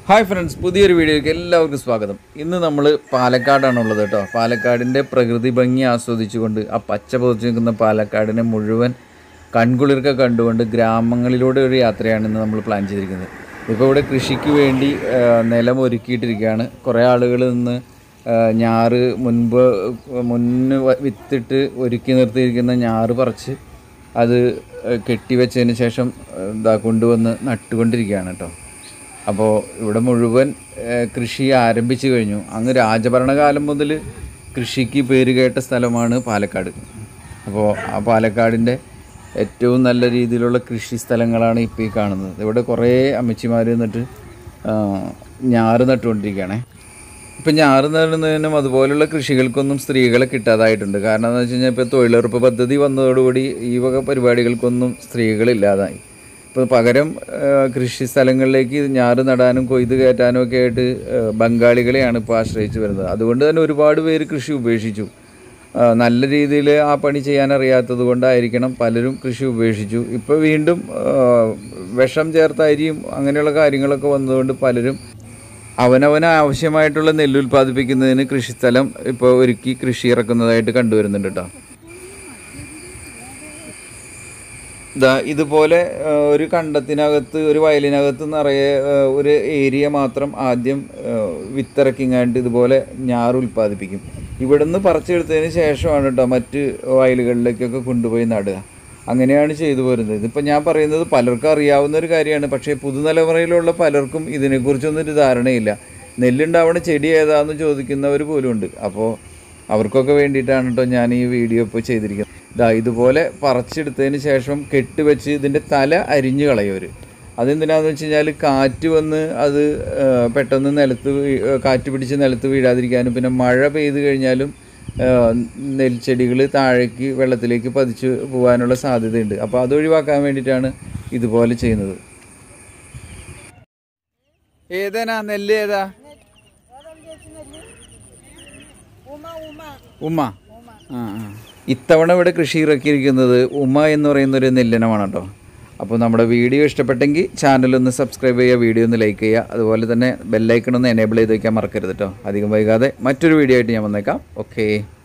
Hi friends പുതിയൊരു വീഡിയോയ്ക്ക് എല്ലാവർക്കും സ്വാഗതം ഇന്ന് നമ്മൾ പാലക്കാടാണുള്ളത് കേട്ടോ പാലക്കാടിൻ്റെ പ്രകൃതി ഭംഗി ആസ്വദിച്ചുകൊണ്ട് ആ പച്ച പൊതിച്ച് നിൽക്കുന്ന പാലക്കാടിനെ മുഴുവൻ കൺകുളിർക്ക കണ്ടുകൊണ്ട് ഗ്രാമങ്ങളിലൂടെ ഒരു യാത്രയാണ് ഇന്ന് നമ്മൾ പ്ലാൻ ചെയ്തിരിക്കുന്നത് ഇപ്പോൾ ഇവിടെ കൃഷിക്ക് വേണ്ടി ആ, നിലം ഒരുക്കിയിട്ടിരിക്കുകയാണ് കുറേ ആളുകൾ നിന്ന് ആ, ഞാറ് മുൻപ് മുന്ന് വ- വിത്തിട്ട് ഒരുക്കി നിർത്തിയിരിക്കുന്ന ഞാറ് പറിച്ച് അത് കെട്ടിവെച്ചതിന് ശേഷം ഇതാ കൊണ്ടുവന്ന് നട്ടുകൊണ്ടിരിക്കുകയാണ് കേട്ടോ അപ്പോൾ ഇവിടെ മുഴുവൻ ഏഹ്, കൃഷി ആരംഭിച്ചു കഴിഞ്ഞു അങ്ങ് രാജഭരണകാലം മുതൽ കൃഷിക്ക് പേര് കേട്ട സ്ഥലമാണ് പാലക്കാട് അപ്പോൾ ആ പാലക്കാടിൻ്റെ ഏറ്റവും നല്ല രീതിയിലുള്ള കൃഷി സ്ഥലങ്ങളാണ് ഇപ്പോൾ ഈ കാണുന്നത് ഇവിടെ കുറേ അമ്മച്ചിമാർ നിന്നിട്ട് ആ, ഞാറ് നട്ടുകൊണ്ടിരിക്കുകയാണേ ഇപ്പം ഞാറ് നടുന്നതിനും അതുപോലുള്ള കൃഷികൾക്കൊന്നും സ്ത്രീകളെ കിട്ടാതായിട്ടുണ്ട് കാരണം എന്താ വെച്ച് കഴിഞ്ഞാൽ ഇപ്പോൾ തൊഴിലുറപ്പ് പദ്ധതി വന്നതോടുകൂടി ഈ വക പരിപാടികൾക്കൊന്നും സ്ത്രീകളില്ലാതായി ഇപ്പോൾ പകരം ആ, കൃഷി സ്ഥലങ്ങളിലേക്ക് ഞാറ് നടാനും കൊയ്ത് കയറ്റാനും ഒക്കെ ആയിട്ട് ആ, ബംഗാളികളെയാണ് ഇപ്പോൾ ആശ്രയിച്ച് വരുന്നത് അതുകൊണ്ട് തന്നെ ഒരുപാട് പേര് കൃഷി ഉപേക്ഷിച്ചു ആ, നല്ല രീതിയിൽ ആ പണി ചെയ്യാൻ അറിയാത്തത് കൊണ്ടായിരിക്കണം പലരും കൃഷി ഉപേക്ഷിച്ചു ഇപ്പോൾ വീണ്ടും ആ, വിഷം ചേർത്ത അരിയും അങ്ങനെയുള്ള കാര്യങ്ങളൊക്കെ വന്നതുകൊണ്ട് പലരും അവനവന് ആവശ്യമായിട്ടുള്ള നെല്ല് ഉൽപ്പാദിപ്പിക്കുന്നതിന് കൃഷിസ്ഥലം ഇപ്പോൾ ഒരുക്കി കൃഷി ഇറക്കുന്നതായിട്ട് കണ്ടുവരുന്നുണ്ട് കേട്ടോ ദാ ഇതുപോലെ ആ, ഒരു കണ്ടത്തിനകത്ത് ഒരു വയലിനകത്ത് നിറയെ ആ, ഒരു ഏരിയ മാത്രം ആദ്യം ആ, വിത്തിറക്കിങ്ങാണ്ട് ഇതുപോലെ ഞാറ് ഉൽപ്പാദിപ്പിക്കും ഇവിടുന്ന് പറിച്ചെടുത്തതിന് ശേഷമാണ് കേട്ടോ മറ്റ് വയലുകളിലേക്കൊക്കെ കൊണ്ടുപോയി നടുക അങ്ങനെയാണ് ചെയ്തു പോരുന്നത് ഇതിപ്പോൾ ഞാൻ പറയുന്നത് പലർക്കും അറിയാവുന്ന ഒരു കാര്യമാണ് പക്ഷേ പുതുതലമുറയിലുള്ള പലർക്കും ഇതിനെക്കുറിച്ചൊന്നും ഒരു ധാരണയില്ല നെല്ലുണ്ടാവണ ചെടി ഏതാണെന്ന് ചോദിക്കുന്നവർ പോലും ഉണ്ട് അപ്പോൾ അവർക്കൊക്കെ വേണ്ടിയിട്ടാണ് കേട്ടോ ഞാൻ ഈ വീഡിയോ ഇപ്പോൾ ചെയ്തിരിക്കുന്നത് ഇതാ ഇതുപോലെ പറിച്ചെടുത്തതിന് ശേഷം കെട്ടുവെച്ച് ഇതിൻ്റെ തല അരിഞ്ഞു കളയവർ അതെന്തിനാന്ന് വെച്ച് കഴിഞ്ഞാൽ കാറ്റ് വന്ന് അത് ആ, പെട്ടെന്ന് നിലത്ത് വീ- ആ, കാറ്റ് പിടിച്ച് നിലത്ത് വീഴാതിരിക്കാനും പിന്നെ മഴ പെയ്ത് കഴിഞ്ഞാലും ആ, നെൽച്ചെടികൾ താഴേക്ക് വെള്ളത്തിലേക്ക് പതിച്ച് പോകാനുള്ള സാധ്യതയുണ്ട് അപ്പോൾ അത് ഒഴിവാക്കാൻ വേണ്ടിയിട്ടാണ് ഇതുപോലെ ചെയ്യുന്നത് ഏതാ നെല്ല് ഏതാ ഉമ്മ ആ ആ. ഇത്തവണ ഇവിടെ കൃഷി ഇറക്കിയിരിക്കുന്നത് ഉമ്മ എന്ന് പറയുന്ന ഒരു നെല്ലിനമാണ് കേട്ടോ അപ്പോൾ നമ്മുടെ വീഡിയോ ഇഷ്ടപ്പെട്ടെങ്കിൽ ചാനൽ ഒന്ന് സബ്സ്ക്രൈബ് ചെയ്യുക വീഡിയോ ഒന്ന് ലൈക്ക് ചെയ്യുക അതുപോലെ തന്നെ ബെല്ലൈക്കൺ ഒന്ന് എനേബിൾ ചെയ്ത് വയ്ക്കാൻ മറക്കരുത് കേട്ടോ അധികം വൈകാതെ മറ്റൊരു വീഡിയോ ആയിട്ട് ഞാൻ വന്നേക്കാം ഓക്കേ